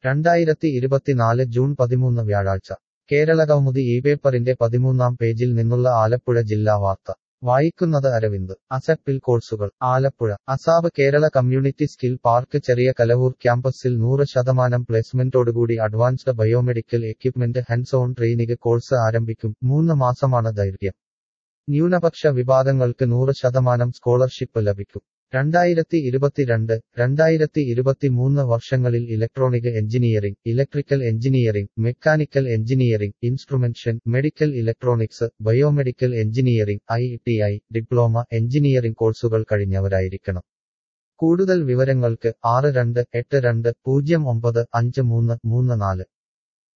രണ്ടായിരത്തി ഇരുപത്തിനാല് ജൂൺ പതിമൂന്ന് വ്യാഴാഴ്ച കേരളകൗമുദി ഈ പേപ്പറിന്റെ പതിമൂന്നാം പേജിൽ നിന്നുള്ള ആലപ്പുഴ ജില്ലാ വാർത്ത വായിക്കുന്നത് അരവിന്ദ് അസപ്പിൽ കോഴ്സുകൾ Alappuzha ASAP Kerala community skill park ചെറിയ കലവൂർ ക്യാമ്പസിൽ നൂറ് ശതമാനം പ്ലേസ്മെന്റോടുകൂടി advanced biomedical equipment hands on training course ആരംഭിക്കും മൂന്ന് മാസമാണ് ദൈർഘ്യം ന്യൂനപക്ഷ വിഭാഗങ്ങൾക്ക് നൂറ് ശതമാനം സ്കോളർഷിപ്പ് ലഭിക്കും രണ്ടായിരത്തി ഇരുപത്തിരണ്ട് രണ്ടായിരത്തി ഇരുപത്തിമൂന്ന് വർഷങ്ങളിൽ electronic engineering electrical engineering mechanical engineering instrumentation medical electronics biomedical engineering I T I diploma engineering കോഴ്സുകൾ കഴിഞ്ഞവരായിരിക്കണം കൂടുതൽ വിവരങ്ങൾക്ക് ആറ് രണ്ട് എട്ട് രണ്ട് പൂജ്യം ഒമ്പത് അഞ്ച് മൂന്ന് മൂന്ന് നാല്